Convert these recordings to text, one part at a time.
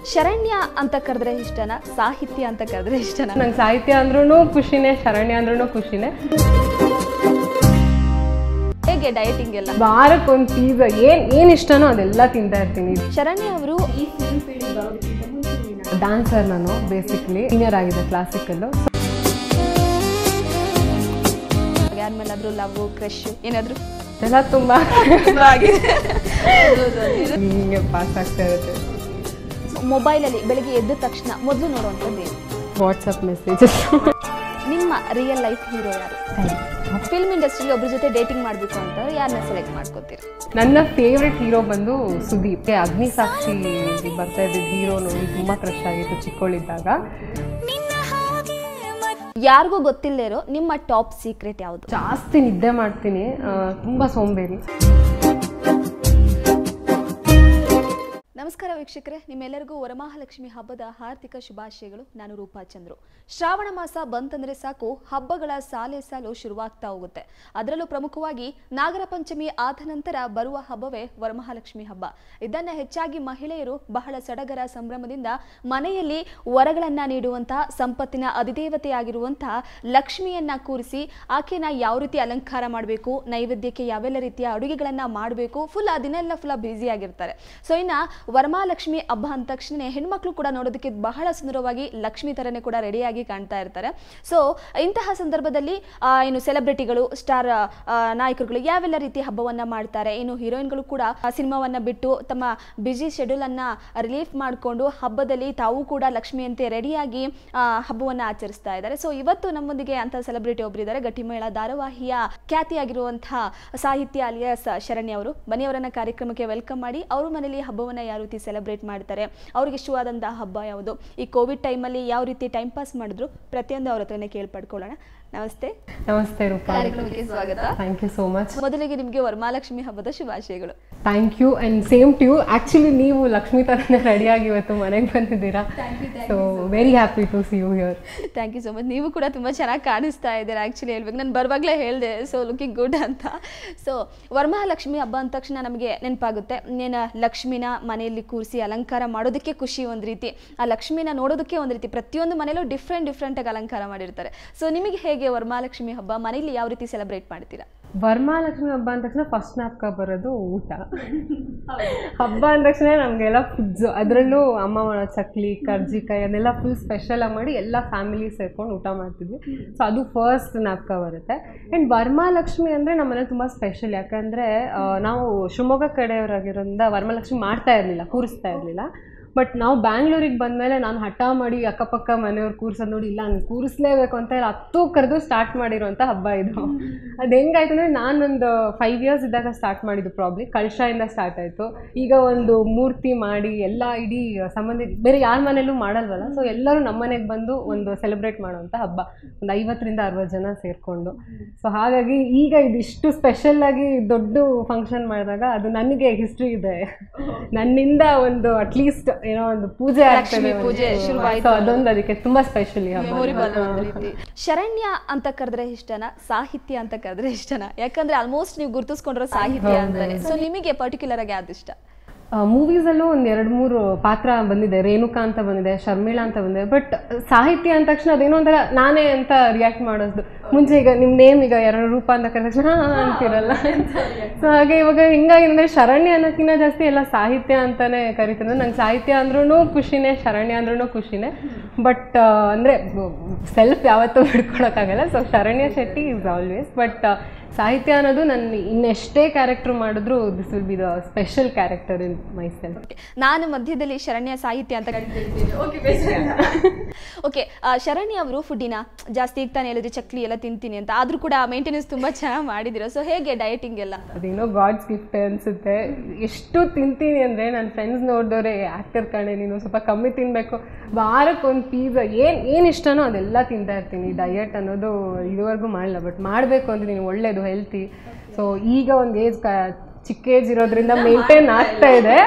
ಶರಣ್ಯ ಅಂತ ಕರೆದ್ರೆ ಇಷ್ಟನಾ ಸಾಹಿತ್ಯ ಅಂತ ಕರೆದ್ರೆ ಇಷ್ಟನಾ ನಂಗೆ ಸಾಹಿತ್ಯ ಅಂದ್ರೂ ಖುಷಿನೇ ಶರಣ್ಯ ಅಂದ್ರೂ ಖುಷಿನೇ ಹೇಗೆ ಡಯಟಿಂಗ್ ಎಲ್ಲ ವಾರಕ್ಕೆ ಒಂದು ಪೀಸ ಏನು ಏನು ಇಷ್ಟನೋ ಅದೆಲ್ಲ ತಿಂತಾ ಇರ್ತೀನಿ ಶರಣ್ಯ ಅವರು ಈ ಡ್ಯಾನ್ಸರ್ ನಾನು ಬೇಸಿಕ್ಲಿ ಸೀನಿಯರ್ ಆಗಿದೆ ಕ್ಲಾಸಿಕಲ್ಲು ಯಾರ್ಮೇಲಾದ್ರೂ ಲವ್ ಕ್ರಶ್ ಏನಾದ್ರು ಎಲ್ಲ ತುಂಬ ಹಿಂಗೆ ಪಾಸ್ ಆಗ್ತಾ ಇರುತ್ತೆ ಮೊಬೈಲಲ್ಲಿ ಬೆಳಿಗ್ಗೆ ಎದ್ದ ತಕ್ಷಣ ಮೊದಲು ನೋಡುವಂಥದ್ದು ಏನು ವಾಟ್ಸಪ್ ಮೆಸೇಜಸ್ ನಿಮ್ಮ ರಿಯಲ್ ಲೈಫ್ ಹೀರೋ ಯಾರು ಫಿಲ್ಮ್ ಇಂಡಸ್ಟ್ರಿಲಿ ಒಬ್ರ ಜೊತೆ ಡೇಟಿಂಗ್ ಮಾಡಬೇಕು ಅಂತ ಯಾರನ್ನ ಸೆಲೆಕ್ಟ್ ಮಾಡ್ಕೋತೀರಿ ನನ್ನ ಫೇವ್ರೆಟ್ ಹೀರೋ ಬಂದು ಸುದೀಪ್ ಅಗ್ನಿ ಸಾಕ್ಷಿ ಬರ್ತಾ ಇದ್ದಿದ್ದ ಹೀರೋ ನೋಡಿ ತುಂಬ ಕ್ರಶ್ ಆಗಿತ್ತು ಚಿಕ್ಕವಳಿದ್ದಾಗ ಯಾರಿಗೂ ಗೊತ್ತಿಲ್ಲದೆ ಇರೋ ನಿಮ್ಮ ಟಾಪ್ ಸೀಕ್ರೆಟ್ ಯಾವುದು ಜಾಸ್ತಿ ನಿದ್ದೆ ಮಾಡ್ತೀನಿ ಆ, ತುಂಬ ಸೋಂಬೇರಿ ನಮಸ್ಕಾರ ವೀಕ್ಷಕರೇ ನಿಮ್ಮೆಲ್ಲರಿಗೂ ವರಮಹಾಲಕ್ಷ್ಮಿ ಹಬ್ಬದ ಹಾರ್ದಿಕ ಶುಭಾಶಯಗಳು ನಾನು ರೂಪಾ ಚಂದ್ರು ಶ್ರಾವಣ ಮಾಸ ಬಂತಂದ್ರೆ ಸಾಕು ಹಬ್ಬಗಳ ಸಾಲೆ ಸಾಲು ಶುರುವಾಗ್ತಾ ಹೋಗುತ್ತೆ ಅದರಲ್ಲೂ ಪ್ರಮುಖವಾಗಿ ನಾಗರ ಪಂಚಮಿ ಆದ ನಂತರ ಬರುವ ಹಬ್ಬವೇ ವರಮಹಾಲಕ್ಷ್ಮಿ ಹಬ್ಬ ಇದನ್ನ ಹೆಚ್ಚಾಗಿ ಮಹಿಳೆಯರು ಬಹಳ ಸಡಗರ ಸಂಭ್ರಮದಿಂದ ಮನೆಯಲ್ಲಿ ವರಗಳನ್ನ ನೀಡುವಂತಹ ಸಂಪತ್ತಿನ ಅಧಿದೇವತೆಯಾಗಿರುವಂತಹ ಲಕ್ಷ್ಮಿಯನ್ನ ಕೂರಿಸಿ ಆಕೆನ ಯಾವ ರೀತಿ ಅಲಂಕಾರ ಮಾಡಬೇಕು ನೈವೇದ್ಯಕ್ಕೆ ಯಾವೆಲ್ಲ ರೀತಿಯ ಅಡುಗೆಗಳನ್ನ ಮಾಡಬೇಕು ಫುಲ್ ಅದನ್ನೆಲ್ಲ ಫುಲ್ ಬ್ಯುಸಿ ಆಗಿರ್ತಾರೆ ಸೊ ಇನ್ನ ವರಮಹಾಲಕ್ಷ್ಮಿ ಹಬ್ಬ ಅಂದ ತಕ್ಷಣ ಹೆಣ್ಮಕ್ಳು ಕೂಡ ನೋಡೋದಕ್ಕೆ ಬಹಳ ಸುಂದರವಾಗಿ ಲಕ್ಷ್ಮಿ ತರನೇ ಕೂಡ ರೆಡಿಯಾಗಿ ಕಾಣ್ತಾ ಇರ್ತಾರೆ ಸೊ ಇಂತಹ ಸಂದರ್ಭದಲ್ಲಿ ಆ, ಏನು ಸೆಲೆಬ್ರಿಟಿಗಳು ಸ್ಟಾರ್ ನಾಯಕರುಗಳು ಯಾವೆಲ್ಲ ರೀತಿ ಹಬ್ಬವನ್ನ ಮಾಡ್ತಾರೆ ಇನ್ನು ಹೀರೋಯಿನ್ಗಳು ಕೂಡ ಆ ಸಿನಿಮಾವನ್ನ ಬಿಟ್ಟು ತಮ್ಮ ಬ್ಯುಸಿ ಶೆಡ್ಯೂಲ್ ಅನ್ನ ರಿಲೀಫ್ ಮಾಡಿಕೊಂಡು ಹಬ್ಬದಲ್ಲಿ ತಾವು ಕೂಡ ಲಕ್ಷ್ಮಿಯಂತೆ ರೆಡಿಯಾಗಿ ಆ, ಹಬ್ಬವನ್ನ ಆಚರಿಸ್ತಾ ಇದ್ದಾರೆ ಸೊ ಇವತ್ತು ನಮ್ಮೊಂದಿಗೆ ಅಂತ ಸೆಲೆಬ್ರಿಟಿ ಒಬ್ರು ಇದ್ದಾರೆ ಗಟ್ಟಿಮೇಳ ಧಾರಾವಾಹಿಯ ಖ್ಯಾತಿಯಾಗಿರುವಂತಹ ಸಾಹಿತ್ಯ ಅಲಿಯಾಸ್ ಶರಣ್ಯ ಅವರು ಬನ್ನಿ ಅವರನ್ನ ಕಾರ್ಯಕ್ರಮಕ್ಕೆ ವೆಲ್ಕಮ್ ಮಾಡಿ ಅವ್ರ ಮನೇಲಿ ಹಬ್ಬವನ್ನ ಯಾವ ರೀತಿ ಸೆಲೆಬ್ರೇಟ್ ಮಾಡ್ತಾರೆ ಅವ್ರಿಗೆ ಇಷ್ಟವಾದಂತಹ ಹಬ್ಬ ಯಾವುದು ಈ ಕೋವಿಡ್ ಟೈಮಲ್ಲಿ ಯಾವ ರೀತಿ ಟೈಮ್ ಪಾಸ್ ಮಾಡಿದ್ರು ಪ್ರತಿಯೊಂದು ಅವ್ರ ಹತ್ರನೇ ಕೇಳ್ಪಡ್ಕೊಳ್ಳೋಣ ನಮಸ್ತೆ ನಮಸ್ತೆ ರೂಪಾ ಕಾರ್ಯಕ್ರಮಕ್ಕೆ ಸ್ವಾಗತ ಥ್ಯಾಂಕ್ ಯು ಸೋ ಮಚ್ ಮೊದಲಿಗೆ ನಿಮಗೆ ವರಮಹಾಲಕ್ಷ್ಮಿ ಹಬ್ಬದ ಶುಭಾಶಯಗಳು thank you and same to you actually ನೀವು ಲಕ್ಷ್ಮೀ ಥರನೇ ರೆಡಿಯಾಗಿ ಇವತ್ತು ಮನೆಗೆ ಬಂದಿದ್ದೀರಾ so very happy to see you here thank you so much ನೀವು ಕೂಡ ತುಂಬ ಚೆನ್ನಾಗಿ ಕಾಣಿಸ್ತಾ ಇದ್ದೀರಾ ಆ್ಯಕ್ಚುಲಿ ಹೇಳ್ಬೇಕು ನಾನು ಬರುವಾಗಲೇ ಹೇಳಿದೆ ಸೊ ಲುಕಿಂಗ್ ಗುಡ್ ಅಂತ ಸೊ ವರಮಹಾಲಕ್ಷ್ಮಿ ಹಬ್ಬ ಅಂದ ತಕ್ಷಣ ನಮಗೆ ನೆನಪಾಗುತ್ತೆ ನೀನು ಲಕ್ಷ್ಮಿನ ಮನೆಯಲ್ಲಿ ಕೂರಿಸಿ ಅಲಂಕಾರ ಮಾಡೋದಕ್ಕೆ ಖುಷಿ ಒಂದು ರೀತಿ ಆ ಲಕ್ಷ್ಮಿನ ನೋಡೋದಕ್ಕೆ ಒಂದು ರೀತಿ ಪ್ರತಿಯೊಂದು ಮನೇಲೂ ಡಿಫ್ರೆಂಟ್ ಡಿಫ್ರೆಂಟಾಗಿ ಅಲಂಕಾರ ಮಾಡಿರ್ತಾರೆ ಸೊ ನಿಮಗೆ ಹೇಗೆ ವರಮಹಾಲಕ್ಷ್ಮಿ ಹಬ್ಬ ಮನೇಲಿ ಯಾವ ರೀತಿ ಸೆಲೆಬ್ರೇಟ್ ಮಾಡ್ತೀರಾ ವರಮಹಾಲಕ್ಷ್ಮಿ ಹಬ್ಬ ಅಂದ ತಕ್ಷಣ ಫಸ್ಟ್ ಜ್ಞಾಪಕ ಬರೋದು ಊಟ ಹಬ್ಬ ಅಂದ ತಕ್ಷಣ ನಮಗೆಲ್ಲ ಫುಡ್ಸು ಅದರಲ್ಲೂ ಅಮ್ಮ ಮಾಡೋ ಚಕ್ಲಿ ಕರ್ಜಿಕಾಯಿ ಅದೆಲ್ಲ ಫುಲ್ ಸ್ಪೆಷಲ್ ಆಗಿ ಮಾಡಿ ಎಲ್ಲ ಫ್ಯಾಮಿಲಿ ಸೇರ್ಕೊಂಡು ಊಟ ಮಾಡ್ತಿದ್ವಿ ಸೊ ಅದು ಫಸ್ಟ್ ಜ್ಞಾಪಕ ಬರುತ್ತೆ ಆ್ಯಂಡ್ ವರಮಹಾಲಕ್ಷ್ಮಿ ಅಂದರೆ ನಮ್ಮ ಮನೇಲಿ ತುಂಬ ಸ್ಪೆಷಲ್ ಯಾಕಂದರೆ ನಾವು ಶಿವಮೊಗ್ಗ ಕಡೆಯವರಾಗಿರೋದ್ರಿಂದ ವರಮಹಾಲಕ್ಷ್ಮಿ ಮಾಡ್ತಾ ಇರಲಿಲ್ಲ ಕೂರಿಸ್ತಾ ಇರಲಿಲ್ಲ ಬಟ್ ನಾವು ಬ್ಯಾಂಗ್ಳೂರಿಗೆ ಬಂದಮೇಲೆ ನಾನು ಹಠ ಮಾಡಿ ಅಕ್ಕಪಕ್ಕ ಮನೆಯವ್ರು ಕೂರ್ಸೋದು ನೋಡಿ ಇಲ್ಲ ನಾನು ಕೂರಿಸ್ಲೇಬೇಕು ಅಂತ ಹೇಳಿ ಹತ್ತು ಕರೆದು ಸ್ಟಾರ್ಟ್ ಮಾಡಿರೋಂಥ ಹಬ್ಬ ಇದು ಅದು ಹೆಂಗಾಯ್ತು ಅಂದರೆ ನಾನೊಂದು ಫೈವ್ ಇಯರ್ಸ್ ಇದ್ದಾಗ ಸ್ಟಾರ್ಟ್ ಮಾಡಿದ್ದು ಪ್ರಾಬ್ಲಿ ಕಳಶದಿಂದ ಸ್ಟಾರ್ಟ್ ಆಯಿತು ಈಗ ಒಂದು ಮೂರ್ತಿ ಮಾಡಿ ಎಲ್ಲ ಇಡೀ ಸಂಬಂಧಿತ ಬೇರೆ ಯಾರ ಮನೇಲೂ ಮಾಡಲ್ವಲ್ಲ ಸೊ ಎಲ್ಲರೂ ನಮ್ಮ ಮನೆಗೆ ಬಂದು ಒಂದು ಸೆಲೆಬ್ರೇಟ್ ಮಾಡುವಂಥ ಹಬ್ಬ ಒಂದು ಐವತ್ತರಿಂದ ಅರವತ್ತು ಜನ ಸೇರಿಕೊಂಡು ಸೊ ಹಾಗಾಗಿ ಈಗ ಇದಿಷ್ಟು ಸ್ಪೆಷಲ್ಲಾಗಿ ದೊಡ್ಡ ಫಂಕ್ಷನ್ ಮಾಡಿದಾಗ ಅದು ನನಗೆ ಹಿಸ್ಟ್ರಿ ಇದೆ ನನ್ನಿಂದ ಒಂದು ಅಟ್ಲೀಸ್ಟ್ ಏನೋ ಒಂದು ಪೂಜೆ ಆಗ್ತದೆ ಲಕ್ಷ್ಮಿ ಪೂಜೆ ಒಂದು. ಶುರುವಾಯ್ತು So ಅದೊಂದು ಅದಕ್ಕೆ ತುಂಬಾ ಸ್ಪೆಷಲ್ ಈ ಹಬ್ಬ ಮೆಮೊರಿಬಲ್ ಒಂದು ರೀತಿ ಶರಣ್ಯ ಅಂತ ಕರೆದ್ರೆ ಇಷ್ಟನಾ ಸಾಹಿತ್ಯ ಅಂತ ಕರೆದ್ರೆ ಇಷ್ಟನಾ ಯಾಕಂದ್ರೆ ಆಲ್ಮೋಸ್ಟ್ ನೀವು ಗುರುತಿಸ್ಕೊಂಡಿರೋ ಸಾಹಿತ್ಯ ಅಂತಾನೆ ಸೊ ನಿಮಗೆ ಪರ್ಟಿಕ್ಯುಲರ್ ಆಗಿ ಯಾವ್ದು ಇಷ್ಟ ಮೂವೀಸಲ್ಲೂ ಒಂದು ಎರಡು ಮೂರು ಪಾತ್ರ ಬಂದಿದೆ ರೇಣುಕಾ ಅಂತ ಬಂದಿದೆ ಶರ್ಮಿಳಾ ಅಂತ ಬಂದಿದೆ ಬಟ್ ಸಾಹಿತ್ಯ ಅಂದ ತಕ್ಷಣ ಅದೇನೋ ಒಂಥರ ನಾನೇ ಅಂತ ರಿಯಾಕ್ಟ್ ಮಾಡೋದು ಮುಂಚೆ ಈಗ ನಿಮ್ಮ ನೇಮ್ ಈಗ ಎರಡು ರೂಪ ಅಂತ ಕರೆದ ತಕ್ಷಣ ಹಾಂ ಅಂತಿರಲ್ಲ ಸೊ ಹಾಗೆ ಇವಾಗ ಹಿಂಗಾಗಿ ಅಂದರೆ ಶರಣ್ಯ ಅನ್ನೋಕ್ಕಿಂತ ಜಾಸ್ತಿ ಎಲ್ಲ ಸಾಹಿತ್ಯ ಅಂತಾನೆ ಕರಿತಾರೆ ನಂಗೆ ಸಾಹಿತ್ಯ ಅಂದ್ರೂ ಖುಷಿನೇ ಶರಣ್ಯ ಅಂದ್ರೂ ಖುಷಿನೇ ಬಟ್ ಅಂದರೆ ಸೆಲ್ಫ್ ಯಾವತ್ತೂ ಬಿಡ್ಕೊಳಕ್ಕಾಗಲ್ಲ so Sharanya Shetty is always but Sahitya ಅನ್ನೋದು ನನ್ನ ಇನ್ನೆಷ್ಟೇ ಕ್ಯಾರೆಕ್ಟರ್ ಮಾಡಿದ್ರು this will be the special character in my self ನಾನು ಮಧ್ಯದಲ್ಲಿ ಶರಣ್ಯ ಸಾಹಿತ್ಯ ಅಂತ ಓಕೆ ಶರಣ್ಯ ಅವರು ಫುಡ್ಡಿನ ಜಾಸ್ತಿ ಈಗ ತಾನೇ ಹೇಳಿದ್ರೆ ಚಕ್ಲಿ ಎಲ್ಲ ತಿಂತೀನಿ ಅಂತ ಆದ್ರೂ ಕೂಡ ಮೇಂಟೆನೆನ್ಸ್ ತುಂಬಾ ಚೆನ್ನಾಗಿ ಮಾಡಿದಿರ ಸೊ ಹೇಗೆ ಡಯಟಿಂಗ್ ಎಲ್ಲ ಅದೇನೋ ಗಾಡ್ಸ್ ಗಿಫ್ಟ್ ಅನಿಸುತ್ತೆ ಎಷ್ಟು ತಿಂತೀನಿ ಅಂದರೆ ನನ್ನ ಫ್ರೆಂಡ್ಸ್ ನೋಡಿದವ್ರೆ ಆ್ಯಕ್ಟರ್ ಕಣೆ ನೀನು ಸ್ವಲ್ಪ ಕಮ್ಮಿ ತಿನ್ನಬೇಕು ವಾರಕ್ಕೆ ಒಂದು ಪೀಝಾ ಏನು ಏನು ಇಷ್ಟನೋ ಅದೆಲ್ಲ ತಿಂತಾ ಇರ್ತೀನಿ ಡಯಟ್ ಅನ್ನೋದು ಇದುವರೆಗೂ ಮಾಡಲ್ಲ ಬಟ್ ಮಾಡಬೇಕು ಅಂದರೆ ನೀನು ಒಳ್ಳೇದು ಹೆಲ್ತಿ ಸೊ ಈಗ ಒಂದು ಏಜ್ ಕ ಚಿಕ್ಕ ಏಜ್ ಇರೋದ್ರಿಂದ ಮೇಂಟೈನ್ ಆಗ್ತಾ ಇದೆ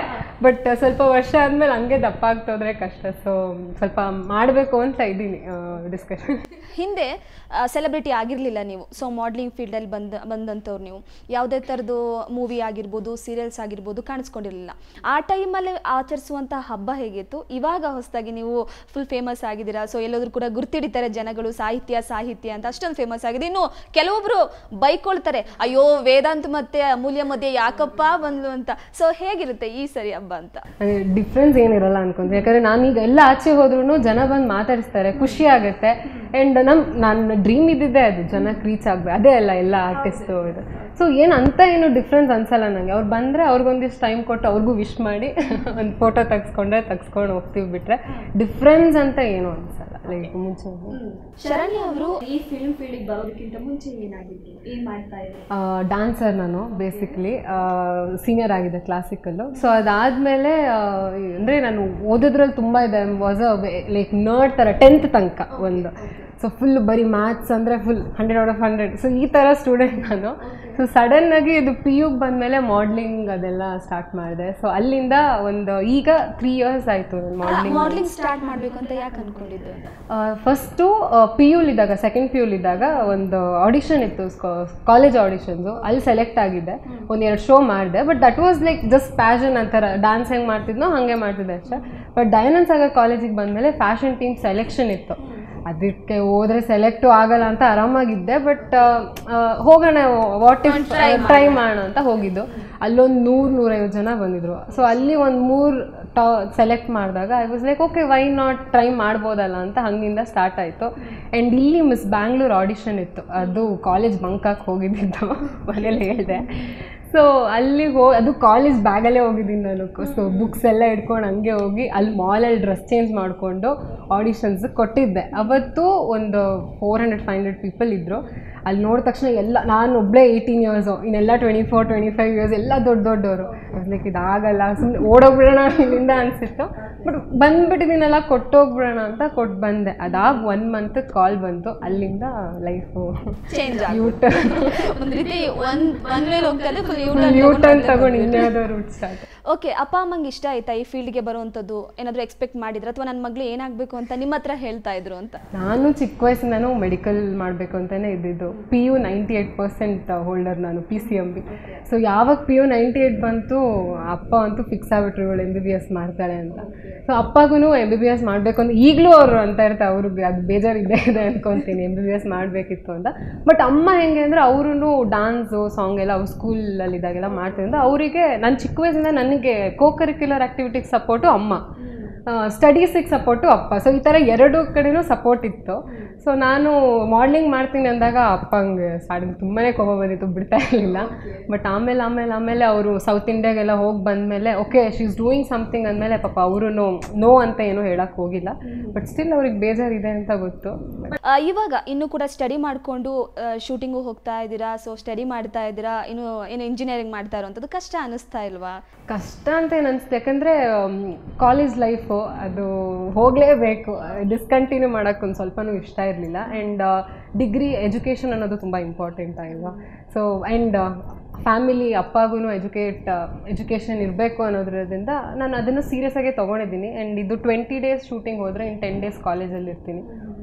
ಬಟ್ ಸ್ವಲ್ಪ ವರ್ಷ ಆದಮೇಲೆ ಹಂಗೆ ದಪ್ಪ ಆಗ್ತೋದ್ರೆ ಕಷ್ಟ ಸೊ ಸ್ವಲ್ಪ ಮಾಡಬೇಕು ಅಂತ ಇದ್ದೀನಿ ಡಿಸ್ಕಷನ್ ಹಿಂದೆ ಸೆಲೆಬ್ರಿಟಿ ಆಗಿರಲಿಲ್ಲ ನೀವು ಸೊ ಮಾಡ್ಲಿಂಗ್ ಫೀಲ್ಡಲ್ಲಿ ಬಂದ ಬಂದಂಥವ್ರು ನೀವು ಯಾವುದೇ ಥರದ್ದು ಮೂವಿ ಆಗಿರ್ಬೋದು ಸೀರಿಯಲ್ಸ್ ಆಗಿರ್ಬೋದು ಕಾಣಿಸ್ಕೊಂಡಿರಲಿಲ್ಲ ಆ ಟೈಮಲ್ಲಿ ಆಚರಿಸುವಂಥ ಹಬ್ಬ ಹೇಗಿತ್ತು ಇವಾಗ ಹೊಸದಾಗಿ ನೀವು ಫುಲ್ ಫೇಮಸ್ ಆಗಿದ್ದೀರಾ ಸೊ ಎಲ್ಲಾದ್ರೂ ಕೂಡ ಗುರ್ತಿಡಿತಾರೆ ಜನಗಳು ಸಾಹಿತ್ಯ ಸಾಹಿತ್ಯ ಅಂತ ಅಷ್ಟೊಂದು ಫೇಮಸ್ ಆಗಿದೆ ಇನ್ನು ಕೆಲವೊಬ್ರು ಬೈಕೊಳ್ತಾರೆ ಅಯ್ಯೋ ವೇದಾಂತ್ ಮತ್ತೆ ಅಮೂಲ್ಯ ಮಧ್ಯೆ ಯಾಕಪ್ಪ ಬಂದ್ಲು ಅಂತ ಸೊ ಹೇಗಿರುತ್ತೆ ಈ ಸರಿ ಹಬ್ಬ ಅಂತ ಡಿಫ್ರೆನ್ಸ್ ಏನಿರಲ್ಲ ಅನ್ಕೊಂತೀನಿ ಯಾಕಂದ್ರೆ ನಾನೀಗ ಎಲ್ಲ ಆಚೆ ಹೋದ್ರೂ ಜನ ಬಂದು ಮಾತಾಡಿಸ್ತಾರೆ ಖುಷಿ ಆಗುತ್ತೆ ಆ್ಯಂಡ್ ನಮ್ ನನ್ನ ಡ್ರೀಮ್ ಇದ್ದಿದ್ದೆ ಅದು ಜನಕ್ಕೆ ರೀಚ್ ಆಗಬೇಕು ಅದೇ ಅಲ್ಲ ಎಲ್ಲ ಆರ್ಟಿಸ್ಟು ಇದು ಸೊ ಏನು ಅಂತ ಏನು ಡಿಫ್ರೆನ್ಸ್ ಅನ್ಸಲ್ಲ ನನಗೆ ಅವ್ರು ಬಂದರೆ ಅವ್ರಿಗೊಂದಿಷ್ಟು ಟೈಮ್ ಕೊಟ್ಟು ಅವ್ರಿಗೂ ವಿಶ್ ಮಾಡಿ ಒಂದು ಫೋಟೋ ತೆಗ್ಸ್ಕೊಂಡ್ರೆ ತೆಗ್ಸ್ಕೊಂಡು ಹೋಗ್ತೀವಿ ಬಿಟ್ರೆ ಡಿಫ್ರೆನ್ಸ್ ಅಂತ ಏನು ಅನ್ಸಲ್ಲ ಲೈಕ್ ಮುಂಚೆ ಶರಣ್ಯ ಅವರು ಈ ಫಿಲ್ಮ್ ಫೀಲ್ಡಿಗೆ ಬರೋದಕ್ಕಿಂತ ಮುಂಚೆ ಏನಾಗಿದ್ರು ಏನ್ ಮಾಡ್ತಾ ಇದ್ರು ಡ್ಯಾನ್ಸರ್ ನಾನು ಬೇಸಿಕ್ಲಿ ಸೀನಿಯರ್ ಆಗಿದೆ ಕ್ಲಾಸಿಕಲ್ಲು ಸೊ ಅದಾದಮೇಲೆ ಅಂದರೆ ನಾನು ಓದೋದ್ರಲ್ಲಿ ತುಂಬ ಇದೆ ವಾಸ್ ಅ ಲೈಕ್ ನರ್ಡ್ ಥರ ಟೆಂತ್ ತನಕ ಒಂದು ಸೊ ಫುಲ್ ಬರೀ ಮ್ಯಾಥ್ಸ್ ಅಂದರೆ full hundred out of hundred so ಈ ಥರ ಸ್ಟೂಡೆಂಟ್ ನಾನು ಸೊ ಸಡನ್ನಾಗಿ ಇದು ಪಿ ಯುಗೆ ಬಂದಮೇಲೆ ಮಾಡ್ಲಿಂಗ್ ಅದೆಲ್ಲ ಸ್ಟಾರ್ಟ್ ಮಾಡಿದೆ ಸೊ ಅಲ್ಲಿಂದ ಒಂದು ಈಗ ತ್ರೀ ಇಯರ್ಸ್ ಆಯಿತು ಮಾಡ್ಲಿಂಗ್ ಮಾಡ್ಲಿಂಗ್ ಸ್ಟಾರ್ಟ್ ಮಾಡ್ಬೇಕು ಅಂತ ಯಾಕೆ ಅನ್ಕೊಂಡಿದ್ದು ಅಂತ ಫಸ್ಟು ಪಿ ಯುಲಿದ್ದಾಗ ಸೆಕೆಂಡ್ ಪಿ ಯುಲಿದ್ದಾಗ ಒಂದು ಆಡಿಷನ್ ಇತ್ತು ಕಾಲೇಜ್ ಆಡಿಷನ್ಸು ಅಲ್ಲಿ ಸೆಲೆಕ್ಟ್ ಆಗಿದ್ದೆ ಒಂದು ಎರಡು ಶೋ ಮಾಡಿದೆ but that was like just passion ಅಂತಾರೆ ಡ್ಯಾನ್ಸ್ ಹೆಂಗೆ ಮಾಡ್ತಿದ್ನೋ ಹಾಗೆ ಮಾಡ್ತಿದ್ದೆ ಅಷ್ಟೇ ಬಟ್ ದಯಾನಂದ್ ಸಾಗರ್ ಕಾಲೇಜಿಗೆ ಬಂದಮೇಲೆ ಫ್ಯಾಷನ್ ಟೀಮ್ ಸೆಲೆಕ್ಷನ್ ಇತ್ತು ಅದಕ್ಕೆ ಹೋದ್ರೆ ಸೆಲೆಕ್ಟು ಆಗಲ್ಲ ಅಂತ ಆರಾಮಾಗಿದ್ದೆ ಬಟ್ ಹೋಗೋಣ ವಾಟ್ ಇಫ್ ಟ್ರೈ ಮಾಡೋಣ ಅಂತ ಹೋಗಿದ್ದು ಅಲ್ಲೊಂದು ನೂರು ನೂರೈವತ್ತು ಜನ ಬಂದಿದ್ರು ಸೊ ಅಲ್ಲಿ ಒಂದು ಮೂರು ಟಾ ಸೆಲೆಕ್ಟ್ ಮಾಡಿದಾಗ I was like okay why not try ಮಾಡ್ಬೋದಲ್ಲ ಅಂತ ಹಂಗಿಂದ ಸ್ಟಾರ್ಟ್ ಆಯಿತು ಆ್ಯಂಡ್ ಇಲ್ಲಿ ಮಿಸ್ ಬ್ಯಾಂಗ್ಳೂರ್ ಆಡಿಷನ್ ಇತ್ತು ಅದು ಕಾಲೇಜ್ ಬಂಕಾಕ್ ಹೋಗಿದ್ದಿದ್ದು ಮನೇಲಿ ಹೇಳಿದೆ ಸೊ ಅಲ್ಲಿ ಹೋ ಅದು ಕಾಲೇಜ್ ಬ್ಯಾಗಲ್ಲೇ ಹೋಗಿದ್ದೀನಿ ನಾನು ಸೊ ಬುಕ್ಸ್ ಎಲ್ಲ ಇಟ್ಕೊಂಡು ಹಂಗೆ ಹೋಗಿ ಅಲ್ಲಿ ಮಾಲಲ್ಲಿ ಡ್ರೆಸ್ ಚೇಂಜ್ ಮಾಡಿಕೊಂಡು ಆಡಿಷನ್ಸ್ ಕೊಟ್ಟಿದ್ದೆ ಅವತ್ತು ಒಂದು four hundred five hundred people ಇದ್ದರು ಅಲ್ಲಿ ನೋಡಿದ ತಕ್ಷಣ ಎಲ್ಲ ನಾನು ಒಬ್ಬಳೇ ಏಯ್ಟೀನ್ ಇಯರ್ಸು ಇನ್ನೆಲ್ಲ twenty four twenty five years ಎಲ್ಲ ದೊಡ್ಡ ದೊಡ್ಡವರು ಲೈಕ್ ಇದಾಗಲ್ಲ ಸುಮ್ಮನೆ ಓಡೋಗ್ಬಿಡೋಣ ಇಲ್ಲಿಂದ ಅನಿಸಿತ್ತು ಬಟ್ ಬಂದ್ಬಿಟ್ಟಿದ್ದೀನಲ್ಲ ಕೊಟ್ಟೋಗ್ಬಿಡೋಣ ಅಂತ ಕೊಟ್ಟು ಬಂದೆ ಅದಾಗ ಒನ್ ಮಂತ್ ಕಾಲ್ ಬಂತು ಅಲ್ಲಿಂದ ಲೈಫು ಚೇಂಜ್ ಯೂಟ್ ಒಂದ್ ರೀತಿ ಒಂದ್ ಒಂದ್ ಮೇಲೆ ಹೋಗ್ತದೆ ಫುಲ್ ಯೂ ಟರ್ನ್ ತಗೊಂಡು ಇನ್ಯಾವುದೋ ರೂಟ್ ಸ್ಟಾರ್ಟ್ ಓಕೆ ಅಪ್ಪ ಅಮ್ಮಂಗೆ ಇಷ್ಟ ಆಯ್ತಾ ಈ ಫೀಲ್ಡ್ಗೆ ಬರುವಂಥದ್ದು ಏನಾದರೂ ಎಕ್ಸ್ಪೆಕ್ಟ್ ಮಾಡಿದ್ರ ಅಥವಾ ನನ್ನ ಮಗಳು ಏನಾಗಬೇಕು ಅಂತ ನಿಮ್ಮ ಹತ್ರ ಹೇಳ್ತಾ ಇದ್ರು ಅಂತ ನಾನು ಚಿಕ್ಕ ವಯಸ್ಸಿಂದನೂ ಮೆಡಿಕಲ್ ಮಾಡಬೇಕು ಅಂತಲೇ ಇದ್ದಿದ್ದು P U ninety eight percent holder ನಾನು P C M B so ಯಾವಾಗ ಪಿ ಯು ನೈಂಟಿ ಏಯ್ಟ್ ಬಂತು ಅಪ್ಪ ಅಂತೂ ಫಿಕ್ಸ್ ಆಗ್ಬಿಟ್ರು ಇವಳು ಎಮ್ ಬಿ ಬಿ ಎಸ್ ಮಾಡ್ತಾಳೆ ಅಂತ ಸೊ ಅಪ್ಪಗೂ ಎಮ್ ಬಿ ಬಿ ಎಸ್ ಮಾಡಬೇಕು ಅಂತ ಈಗಲೂ ಅವರು ಅಂತ ಇರ್ತಾರೆ ಅವ್ರಿಗೆ ಅದು ಬೇಜಾರು ಇದ್ದೇ ಇದೆ ಅನ್ಕೊತೀನಿ ಎಮ್ ಬಿ ಬಿ ಎಸ್ ಮಾಡಬೇಕಿತ್ತು ಅಂತ ಬಟ್ ಅಮ್ಮ ಹೆಂಗೆ ಅಂದರೆ ಅವರು ಡಾನ್ಸು ಸಾಂಗ್ ಎಲ್ಲ ಅವ್ರು ಸ್ಕೂಲಲ್ಲಿದ್ದಾಗೆಲ್ಲ ಮಾಡ್ತಿದ್ದ ಅವರಿಗೆ ನಾನು ಚಿಕ್ಕ ವಯಸ್ಸಿಂದ ನನಗೆ ಕೋ ಕರಿಕ್ಯುಲರ್ ಆ್ಯಕ್ಟಿವಿಟಿಗೆ ಸಪೋರ್ಟು ಅಮ್ಮ ಸ್ಟಡೀಸಿಗೆ ಸಪೋರ್ಟು ಅಪ್ಪ ಸೊ ಈ ಥರ ಎರಡು ಕಡೆನೂ ಸಪೋರ್ಟ್ ಇತ್ತು ಸೊ ನಾನು ಮಾಡ್ಲಿಂಗ್ ಮಾಡ್ತೀನಿ ಅಂದಾಗ ಅಪ್ಪಂಗೆ ಸ್ಟಾರ್ಟಿಂಗ್ ತುಂಬಾ ಕೋಪ ಬಂದಿತ್ತು ಬಿಡ್ತಾ ಇರಲಿಲ್ಲ ಬಟ್ ಆಮೇಲೆ ಆಮೇಲೆ ಆಮೇಲೆ ಅವರು ಸೌತ್ ಇಂಡಿಯಾಗೆಲ್ಲ ಹೋಗಿ ಬಂದಮೇಲೆ okay she is doing something ಅಂದಮೇಲೆ ಪಾಪ ಅವರು ನೋ ಅಂತ ಏನೂ ಹೇಳಕ್ಕೆ ಹೋಗಿಲ್ಲ ಬಟ್ ಸ್ಟಿಲ್ ಅವ್ರಿಗೆ ಬೇಜಾರಿದೆ ಅಂತ ಗೊತ್ತು ಆ, ಇವಾಗ ಇನ್ನೂ ಕೂಡ ಸ್ಟಡಿ ಮಾಡಿಕೊಂಡು ಶೂಟಿಂಗು ಹೋಗ್ತಾ ಇದ್ದೀರಾ ಸೊ ಸ್ಟಡಿ ಮಾಡ್ತಾ ಇದ್ದೀರಾ ಇನ್ನು ಏನು ಇಂಜಿನಿಯರಿಂಗ್ ಮಾಡ್ತಾ ಇರೋವಂಥದ್ದು ಕಷ್ಟ ಅನಿಸ್ತಾ ಇಲ್ವಾ ಕಷ್ಟ ಅಂತ ಏನು ಅನಿಸ್ತು ಯಾಕಂದರೆ ಕಾಲೇಜ್ ಲೈಫು ಅದು ಹೋಗಲೇಬೇಕು ಡಿಸ್ಕಂಟಿನ್ಯೂ ಮಾಡೋಕ್ಕೆ ಒಂದು ಸ್ವಲ್ಪನೂ ಇಷ್ಟ ಇರಲಿಲ್ಲ ಆ್ಯಂಡ್ ಡಿಗ್ರಿ ಎಜುಕೇಷನ್ ಅನ್ನೋದು ತುಂಬ ಇಂಪಾರ್ಟೆಂಟ್ ಅಲ್ವಾ ಸೊ ಆ್ಯಂಡ್ ಫ್ಯಾಮಿಲಿ ಅಪ್ಪಗೂ ಎಜುಕೇಟ್ ಎಜುಕೇಷನ್ ಇರಬೇಕು ಅನ್ನೋದ್ರಿಂದ ನಾನು ಅದನ್ನು ಸೀರಿಯಸ್ ಆಗಿ ತೊಗೊಂಡಿದ್ದೀನಿ ಆ್ಯಂಡ್ ಇದು ಟ್ವೆಂಟಿ ಡೇಸ್ ಶೂಟಿಂಗ್ ಹೋದರೆ ಇನ್ನು ಟೆನ್ ಡೇಸ್ ಕಾಲೇಜಲ್ಲಿ ಇರ್ತೀನಿ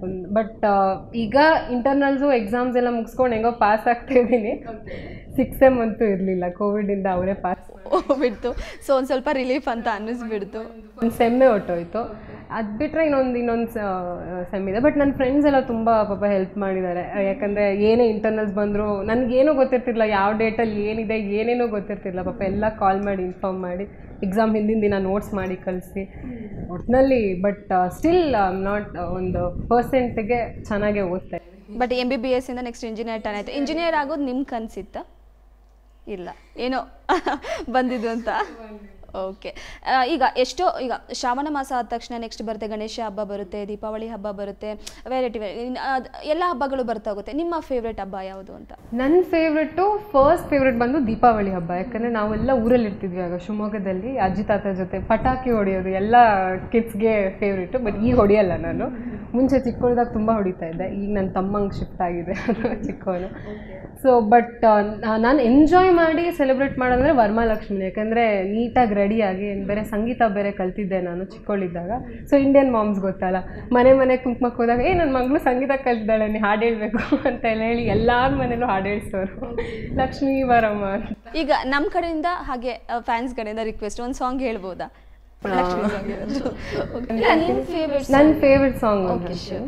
ಬಟ್ ಈಗ ಇಂಟರ್ನಲ್ಸು ಎಕ್ಸಾಮ್ಸ್ ಎಲ್ಲ ಮುಗಿಸ್ಕೊಂಡು ಹೆಂಗೋ ಪಾಸ್ ಆಗ್ತಾ ಇದ್ದೀನಿ ಸಿಕ್ಸ್ ಎಮ್ ಅಂತೂ ಇರಲಿಲ್ಲ ಕೋವಿಡಿಂದ ಅವರೇ ಪಾಸ್ ಬಿಡ್ತು ಸೊ ಒಂದು ಸ್ವಲ್ಪ ರಿಲೀಫ್ ಅಂತ ಅನ್ನಿಸ್ಬಿಡ್ತು ಒಂದು ಸೆಮ್ಮೆ ಹೊಟ್ಟೋಯ್ತು ಅದು ಬಿಟ್ಟರೆ ಇನ್ನೊಂದು ಇನ್ನೊಂದು ಸೆಮ್ ಇದೆ ಬಟ್ ನನ್ನ ಫ್ರೆಂಡ್ಸ್ ಎಲ್ಲ ತುಂಬ ಪಾಪ ಹೆಲ್ಪ್ ಮಾಡಿದ್ದಾರೆ ಯಾಕಂದರೆ ಏನೇ ಇಂಟರ್ನಲ್ಸ್ ಬಂದರು ನನಗೇನೂ ಗೊತ್ತಿರ್ತಿಲ್ಲ ಯಾವ ಡೇಟಲ್ಲಿ ಏನಿದೆ ಏನೇನೂ ಗೊತ್ತಿರ್ತಿಲ್ಲ ಪಾಪ ಎಲ್ಲ ಕಾಲ್ ಮಾಡಿ ಇನ್ಫಾರ್ಮ್ ಮಾಡಿ ಎಕ್ಸಾಮ್ ಹಿಂದಿನ ದಿನ ನೋಟ್ಸ್ ಮಾಡಿ ಕಳಿಸಿ ಒಟ್ಟಿನಲ್ಲಿ ಬಟ್ ಸ್ಟಿಲ್ ನಾಟ್ ಒಂದು ಪರ್ಸೆಂಟ್ಗೆ ಚೆನ್ನಾಗೇ ಓದ್ತಾ ಇದ್ದೀನಿ. But M B B S ಇಂದ ನೆಕ್ಸ್ಟ್ ಇಂಜಿನಿಯರ್ ಟರ್ನ್ ಆಯ್ತು ಇಂಜಿನಿಯರ್ ಆಗೋದು ನಿಮ್ಮ ಕನಸಿತ್ತಾ ಇಲ್ಲ ಏನೋ ಬಂದಿದ್ದು ಅಂತ ಓಕೆ ಈಗ ಎಷ್ಟೋ ಈಗ ಶ್ರಾವಣ ಮಾಸ ಆದ ತಕ್ಷಣ ನೆಕ್ಸ್ಟ್ ಬರುತ್ತೆ ಗಣೇಶ ಹಬ್ಬ ಬರುತ್ತೆ ದೀಪಾವಳಿ ಹಬ್ಬ ಬರುತ್ತೆ ವೆರೈಟಿ ಎಲ್ಲ ಹಬ್ಬಗಳು ಬರ್ತಾ ಹೋಗುತ್ತೆ ನಿಮ್ಮ ಫೇವ್ರೆಟ್ ಹಬ್ಬ ಯಾವುದು ಅಂತ ನನ್ನ ಫೇವ್ರೆಟ್ಟು ಫಸ್ಟ್ ಫೇವ್ರೆಟ್ ಬಂದು ದೀಪಾವಳಿ ಹಬ್ಬ ಯಾಕಂದರೆ ನಾವೆಲ್ಲ ಊರಲ್ಲಿ ಇರ್ತಿದ್ವಿ ಆಗ ಶಿವಮೊಗ್ಗದಲ್ಲಿ ಅಜ್ಜಿ ತಾತ ಜೊತೆ ಪಟಾಕಿ ಹೊಡೆಯೋದು ಎಲ್ಲ ಕಿಡ್ಸ್ಗೆ ಫೇವ್ರೆಟು ಬಟ್ ಈಗ ಹೊಡೆಯಲ್ಲ ನಾನು ಮುಂಚೆ ಚಿಕ್ಕವಳಿದಾಗ ತುಂಬ ಹೊಡಿತಾ ಇದ್ದೆ ಈಗ ನನ್ನ ತಮ್ಮಂಗೆ ಶಿಫ್ಟ್ ಆಗಿದೆ ಚಿಕ್ಕವನು ಸೊ ಬಟ್ ನಾನು ಎಂಜಾಯ್ ಮಾಡಿ ಸೆಲೆಬ್ರೇಟ್ ಮಾಡೋದಂದ್ರೆ ವರಮಹಾಲಕ್ಷ್ಮಿ ಯಾಕಂದರೆ ನೀಟಾಗಿ ರೆಡಿಯಾಗಿ ಬೇರೆ ಸಂಗೀತ ಬೇರೆ ಕಲ್ತಿದ್ದೆ ನಾನು ಚಿಕ್ಕವಳಿದ್ದಾಗ ಸೊ ಇಂಡಿಯನ್ ಮಾಮ್ಸ್ ಗೊತ್ತಲ್ಲ ಮನೆ ಮನೆ ಕುಂಕುಮಕ್ಕೆ ಹೋದಾಗ ಏ ನನ್ನ ಮಗಳು ಸಂಗೀತ ಕಲ್ತಿದ್ದಾಳೆ ನೀ ಹಾಡು ಹೇಳ್ಬೇಕು ಅಂತ ಎಲ್ಲ ಹೇಳಿ ಎಲ್ಲರ ಮನೇಲೂ ಹಾಡು ಹೇಳ್ಸೋರು ಲಕ್ಷ್ಮೀ ವರಮ್ಮ ಅಂತ ಈಗ ನಮ್ಮ ಕಡೆಯಿಂದ ಹಾಗೆ ಫ್ಯಾನ್ಸ್ ಕಡೆಯಿಂದ ರಿಕ್ವೆಸ್ಟ್ ಒಂದು ಸಾಂಗ್ ಹೇಳ್ಬೋದಾ ಲಕ್ಷ್ಮಿ song ಏನಾದ್ರು? Okay. ಇಲ್ಲ, ನಿನ್ favorite song. ನನ್ನ ಫೇವ್ರೆಟ್ ಸಾಂಗ್ Okay, sure.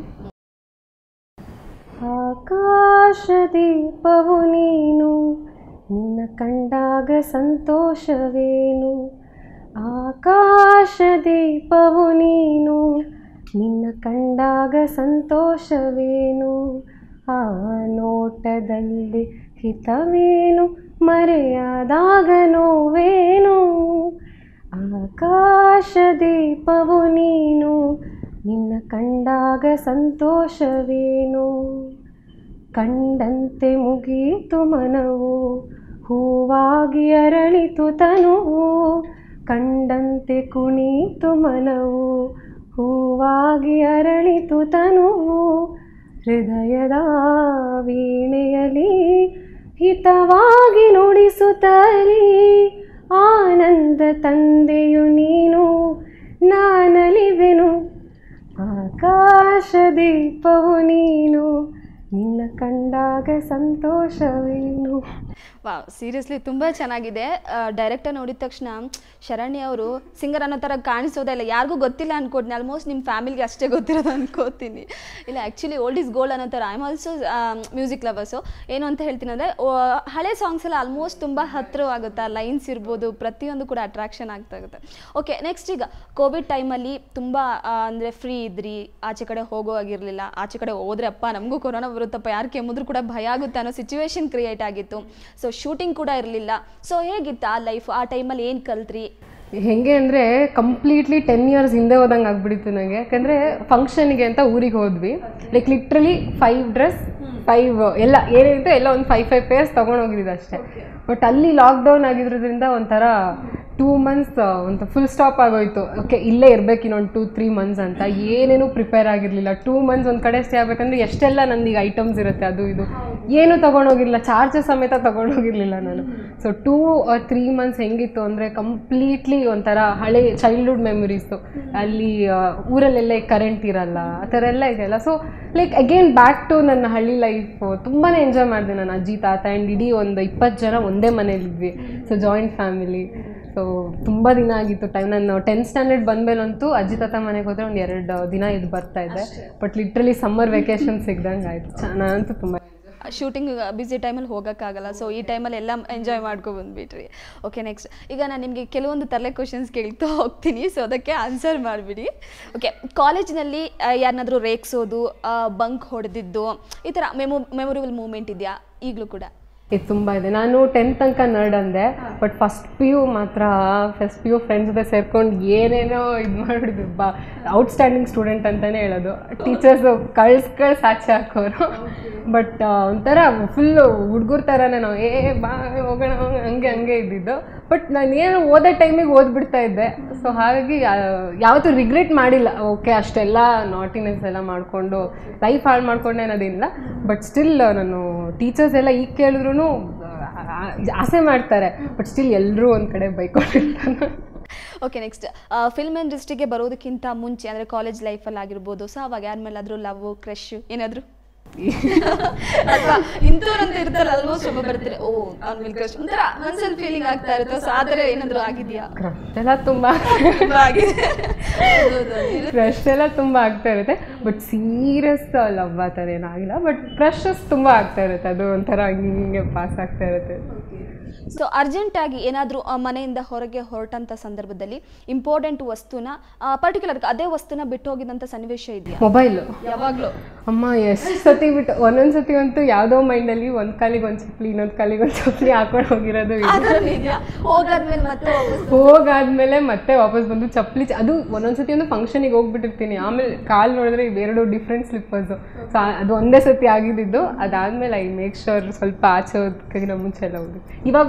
ಆಕಾಶ ದೀಪವು ನೀನು ನಿನ್ನ ಕಂಡಾಗ ಸಂತೋಷವೇನು ಆಕಾಶ ದೀಪವು ನೀನು ನಿನ್ನ ಕಂಡಾಗ ಸಂತೋಷವೇನು ಆ ನೋಟದಲ್ಲಿ ಹಿತವೇನು ಮರೆಯಾದಾಗ ನೋವೇನು ಆಕಾಶ ದೀಪವು ನೀನು ನಿನ್ನ ಕಂಡಾಗ ಸಂತೋಷವೇನು ಕಂಡಂತೆ ಮುಗೀತು ಮನವು ಹೂವಾಗಿ ಅರಳಿತು ತನುವು ಕಂಡಂತೆ ಕುಣಿತು ಮನವು ಹೂವಾಗಿ ಅರಳಿತು ತನುವು ಹೃದಯದ ವೀಣೆಯಲಿ ಹಿತವಾಗಿ ನುಡಿಸುತ್ತಲಿ ಆನಂದ ತಂದೆಯು ನೀನು ನಾನಲಿವೆನು ಆಕಾಶ ದೀಪವು ನೀನು ನಿನ್ನ ಕಂಡಾಗ ಸಂತೋಷವೇನು ವಾವ್ ಸೀರಿಯಸ್ಲಿ ತುಂಬ ಚೆನ್ನಾಗಿದೆ ಡೈರೆಕ್ಟರ್ ನೋಡಿದ ತಕ್ಷಣ ಶರಣ್ಯ ಅವರು ಸಿಂಗರ್ ಅನ್ನೋ ಥರ ಕಾಣಿಸೋದೇ ಇಲ್ಲ ಯಾರಿಗೂ ಗೊತ್ತಿಲ್ಲ ಅನ್ಕೊಡ್ತೀನಿ ಆಲ್ಮೋಸ್ಟ್ ನಿಮ್ಮ ಫ್ಯಾಮಿಲಿಗೆ ಅಷ್ಟೇ ಗೊತ್ತಿರೋದು ಅನ್ಕೋತೀನಿ ಇಲ್ಲ ಆ್ಯಕ್ಚುಲಿ ಓಲ್ಡ್ ಇಸ್ ಗೋಲ್ಡ್ ಅನ್ನೋ ಥರ I am also music lovers ಏನು ಅಂತ ಹೇಳ್ತೀನಿ ಅಂದರೆ ಹಳೆ ಸಾಂಗ್ಸ್ ಎಲ್ಲ ಆಲ್ಮೋಸ್ಟ್ ತುಂಬ ಹತ್ತಿರವಾಗುತ್ತೆ ಲೈನ್ಸ್ ಇರ್ಬೋದು ಪ್ರತಿಯೊಂದು ಕೂಡ ಅಟ್ರಾಕ್ಷನ್ ಆಗ್ತಾ ಇರುತ್ತೆ ಓಕೆ ನೆಕ್ಸ್ಟ್ ಈಗ ಕೋವಿಡ್ ಟೈಮಲ್ಲಿ ತುಂಬ ಅಂದರೆ ಫ್ರೀ ಇದ್ರಿ ಆಚೆ ಕಡೆ ಹೋಗೋ ಆಗಿರಲಿಲ್ಲ ಆಚೆ ಕಡೆ ಹೋದ್ರೆ ಅಪ್ಪ ನಮಗೂ ಕೊರೋನಾ ಬರುತ್ತಪ್ಪ ಯಾರು ಕೆಮ್ಮಿದ್ರು ಕೂಡ ಭಯ ಆಗುತ್ತೆ ಅನ್ನೋ ಸಿಚುವೇಶನ್ ಕ್ರಿಯೇಟ್ ಆಗಿತ್ತು ಸೊ ಶೂಟಿಂಗ್ ಕೂಡ ಇರಲಿಲ್ಲ ಸೊ ಹೇಗಿತ್ತು ಆ ಲೈಫ್ ಆ ಟೈಮಲ್ಲಿ ಏನು ಕಲ್ತ್ರಿ ಹೆಂಗೆ ಅಂದರೆ ಕಂಪ್ಲೀಟ್ಲಿ ಟೆನ್ ಇಯರ್ಸ್ ಹಿಂದೆ ಹೋದಂಗೆ ಆಗ್ಬಿಟ್ಟಿತ್ತು ನನಗೆ ಯಾಕಂದರೆ ಫಂಕ್ಷನ್ಗೆ ಅಂತ ಊರಿಗೆ ಹೋದ್ವಿ like literally five dress five ಎಲ್ಲ ಏನೇನಿತ್ತು ಎಲ್ಲ ಒಂದು ಫೈವ್ ಫೈವ್ ಪೇರ್ಸ್ ತೊಗೊಂಡೋಗಿದ್ದು ಅಷ್ಟೇ ಬಟ್ ಅಲ್ಲಿ ಲಾಕ್ಡೌನ್ ಆಗಿರೋದ್ರಿಂದ ಒಂಥರ ಟೂ ಮಂತ್ಸ್ ಒಂದು ಫುಲ್ ಸ್ಟಾಪ್ ಆಗೋಯ್ತು ಓಕೆ ಇಲ್ಲೇ ಇರಬೇಕು ಇನ್ನೊಂದು ಟೂ ತ್ರೀ ಮಂತ್ಸ್ ಅಂತ ಏನೇನೂ ಪ್ರಿಪೇರ್ ಆಗಿರಲಿಲ್ಲ ಟೂ ಮಂತ್ಸ್ ಒಂದು ಕಡೆ ಸ್ಟೇ ಆಗಬೇಕಂದ್ರೆ ಎಷ್ಟೆಲ್ಲ ನಂದು ಈಗ ಐಟಮ್ಸ್ ಇರುತ್ತೆ ಅದು ಇದು ಏನೂ ತೊಗೊಂಡೋಗಿರಲಿಲ್ಲ ಚಾರ್ಜಸ್ ಸಮೇತ ತೊಗೊಂಡೋಗಿರಲಿಲ್ಲ ನಾನು ಸೊ ಟೂ ತ್ರೀ ಮಂತ್ಸ್ ಹೆಂಗಿತ್ತು ಅಂದರೆ ಕಂಪ್ಲೀಟ್ಲಿ ಒಂಥರ ಹಳೆ ಚೈಲ್ಡ್ಹುಡ್ ಮೆಮೊರೀಸು ಅಲ್ಲಿ ಆ, ಊರಲ್ಲೆಲ್ಲ ಕರೆಂಟ್ ಇರಲ್ಲ ಆ ಥರ ಎಲ್ಲ ಇದೆಯಲ್ಲ so like again back to ನನ್ನ ಹಳ್ಳಿ ಲೈಫು ತುಂಬಾ ಎಂಜಾಯ್ ಮಾಡಿದೆ ನಾನು ಅಜ್ಜಿ ತಾತ ಆ್ಯಂಡ್ ಇಡೀ ಒಂದು ಇಪ್ಪತ್ತು ಜನ ಒಂದೇ ಮನೇಲಿದ್ವಿ ಸೊ ಜಾಯಿಂಟ್ ಫ್ಯಾಮಿಲಿ ಸೊ ತುಂಬ ದಿನ ಆಗಿತ್ತು ಟೈಮ್ ನಾನು ಟೆಂತ್ ಸ್ಟ್ಯಾಂಡರ್ಡ್ ಬಂದಮೇಲಂತೂ ಅಜ್ಜಿ ತಾತ ಮನೆಗೆ ಹೋದರೆ ಒಂದು ಎರಡು ದಿನ ಇದು ಬರ್ತಾ ಇದ್ದೆ ಬಟ್ ಲಿಟ್ರಲಿ ಸಮ್ಮರ್ ವೆಕೇಶನ್ ಸಿಗ್ದಂಗೆ ಆಯಿತು ನಾನಂತೂ ತುಂಬ ಶೂಟಿಂಗ್ ಬ್ಯುಸಿ ಟೈಮಲ್ಲಿ ಹೋಗೋಕ್ಕಾಗಲ್ಲ ಸೊ ಈ ಟೈಮಲ್ಲಿ ಎಲ್ಲ ಎಂಜಾಯ್ ಮಾಡ್ಕೊ ಬಂದ್ಬಿಟ್ರಿ ಓಕೆ ನೆಕ್ಸ್ಟ್ ಈಗ ನಾನು ನಿಮಗೆ ಕೆಲವೊಂದು ತರಲೆ ಕ್ವಶನ್ಸ್ ಕೇಳ್ತಾ ಹೋಗ್ತೀನಿ ಸೊ ಅದಕ್ಕೆ ಆನ್ಸರ್ ಮಾಡಿಬಿಡಿ ಓಕೆ ಕಾಲೇಜಿನಲ್ಲಿ ಯಾರನ್ನಾದರೂ ರೇಗ್ಸೋದು ಬಂಕ್ ಹೊಡೆದಿದ್ದು ಈ ಥರ ಮೆಮೊ ಮೆಮೊರೇಬಲ್ ಮೂಮೆಂಟ್ ಇದೆಯಾ ಈಗಲೂ ಕೂಡ ಇದು ತುಂಬ ಇದೆ ನಾನು ಟೆಂತ್ ತನಕ ನರ್ಡ್ ಅಂದೆ ಬಟ್ ಫಸ್ಟ್ ಪಿ ಯು ಮಾತ್ರ ಫಸ್ಟ್ ಪಿ ಯು ಫ್ರೆಂಡ್ಸ್ ಜೊತೆ ಸೇರ್ಕೊಂಡು ಏನೇನೋ ಇದು ಮಾಡಿದ್ರು ಬಾ ಔಟ್ಸ್ಟ್ಯಾಂಡಿಂಗ್ ಸ್ಟೂಡೆಂಟ್ ಅಂತಲೇ ಹೇಳೋದು ಟೀಚರ್ಸು ಕಳ್ಸ್ ಕಳ್ಸ್ ಆಚೆ ಹಾಕೋರು ಬಟ್ ಒಂಥರ ಫುಲ್ಲು ಹುಡುಗರ ಥರನೇ ನಾವು ಏ ಬಾ ಹೋಗೋಣ ಹಂಗೆ ಹಂಗೆ ಇದ್ದಿದ್ದು ಬಟ್ ನಾನು ಏನು ಓದೋ ಟೈಮಿಗೆ ಓದ್ಬಿಡ್ತಾ ಇದ್ದೆ ಸೊ ಹಾಗಾಗಿ ಆ, ಯಾವತ್ತೂ ರಿಗ್ರೆಟ್ ಮಾಡಿಲ್ಲ ಓಕೆ ಅಷ್ಟೆಲ್ಲ ನಾಟಿನೆಸ್ ಎಲ್ಲ ಮಾಡಿಕೊಂಡು ಲೈಫ್ ಹಾಳು ಮಾಡ್ಕೊಂಡೆ ಅನ್ನೋದಿಲ್ಲ ಬಟ್ ಸ್ಟಿಲ್ ನಾನು ಟೀಚರ್ಸ್ ಎಲ್ಲ ಈಗ ಕೇಳಿದ್ರು ಆಸೆ ಮಾಡ್ತಾರೆ ಬಟ್ ಸ್ಟಿಲ್ ಎಲ್ಲರೂ ಒಂದು ಕಡೆ ಬೈಕೊಂಡಿರ್ತಾರೆ ಓಕೆ ನೆಕ್ಸ್ಟ್ ಫಿಲ್ಮ್ ಇಂಡಸ್ಟ್ರಿಗೆ ಬರೋದಕ್ಕಿಂತ ಮುಂಚೆ ಅಂದರೆ ಕಾಲೇಜ್ ಲೈಫಲ್ಲಿ ಆಗಿರ್ಬೋದು ಸೊ ಅವಾಗ ಯಾರ ಮೇಲಾದರೂ ಲವ್ ಕ್ರಶ್ ಏನಾದರೂ ಅಥವಾ ಇಂಥವ್ರಂತ ಇರ್ತಾರೆ ಆಲ್ಮೋಸ್ಟ್ ಒಬ್ಬ ಬರ್ತಾರೆ ಓ ಅವ್ನ ಮೇಲೆ ಕ್ರಶ್ ಒಂಥರ ಮನ್ಸಲ್ಲಿ ಫೀಲಿಂಗ್ ಆಗ್ತಾ ಇರುತ್ತೆ ಸೊ ಆ ಥರ ಏನಾದರೂ ಆಗಿದೆಯಾ ಕ್ರಶ್ ಎಲ್ಲ ತುಂಬ ತುಂಬ ಆಗಿದೆ ಹೌದು, ಹೌದು, ಹೌದು. ಕ್ರಶ್ ಎಲ್ಲ ತುಂಬ ಆಗ್ತಾ ಇರುತ್ತೆ ಬಟ್ ಸೀರಿಯಸ್ ಲವ್ ಆ ಥರ ಏನಾಗಿಲ್ಲ ಬಟ್ ಕ್ರಶಸ್ ತುಂಬ ಆಗ್ತಾ ಇರುತ್ತೆ ಅದು ಒಂಥರ ಹಿಂಗೆ ಪಾಸ್ ಆಗ್ತಾ ಇರುತ್ತೆ ಸೊ ಅರ್ಜೆಂಟಾಗಿ ಏನಾದರೂ ಮನೆಯಿಂದ ಹೊರಗೆ ಹೊರಟಂಥ ಸಂದರ್ಭದಲ್ಲಿ ಇಂಪಾರ್ಟೆಂಟ್ ವಸ್ತುನ ಪರ್ಟಿಕ್ಯುಲರ್ ಅದೇ ವಸ್ತುನ ಬಿಟ್ಟು ಹೋಗಿದಂಥ ಸನ್ನಿವೇಶ ಇದೆಯಾ ಮೊಬೈಲು ಯಾವಾಗಲೂ ಅಮ್ಮ ಎಷ್ಟು ಸತಿ ಬಿಟ್ಟು ಒಂದೊಂದು ಸತಿ ಅಂತೂ ಯಾವುದೋ ಮೈಂಡಲ್ಲಿ ಒಂದು ಕಾಲಿಗೆ ಒಂದು ಚಪ್ಪಲಿ ಇನ್ನೊಂದು ಕಾಲಿಗೆ ಒಂದು ಚಪ್ಪಲಿ ಹಾಕೊಂಡು ಹೋಗಿರೋದು ಇದೆ ಹೋಗಾದ್ಮೇಲೆ ಮತ್ತೆ ವಾಪಸ್ ಹೋಗಾದ್ಮೇಲೆ ಮತ್ತೆ ವಾಪಸ್ ಬಂದು ಚಪ್ಪಲಿ ಚ- ಅದು ಒಂದೊಂದು ಸತಿ ಒಂದು ಫಂಕ್ಷನಿಗೆ ಹೋಗ್ಬಿಟ್ಟಿರ್ತೀನಿ ಆಮೇಲೆ ಕಾಲು ನೋಡಿದ್ರೆ ಇವೆರಡು ಡಿಫ್ರೆಂಟ್ ಸ್ಲಿಪ್ಪರ್ಸು ಸೊ ಅದು ಒಂದೇ ಸತಿ ಆಗಿದ್ದು ಅದಾದಮೇಲೆ ಐ ಮೇಕ್ ಶೋರ್ ಸ್ವಲ್ಪ ಆಚೆ ಹೋದಕ್ಕಿಂತ ಮುಂಚೆ ಎಲ್ಲ ಹೋಗಿ ಇವಾಗ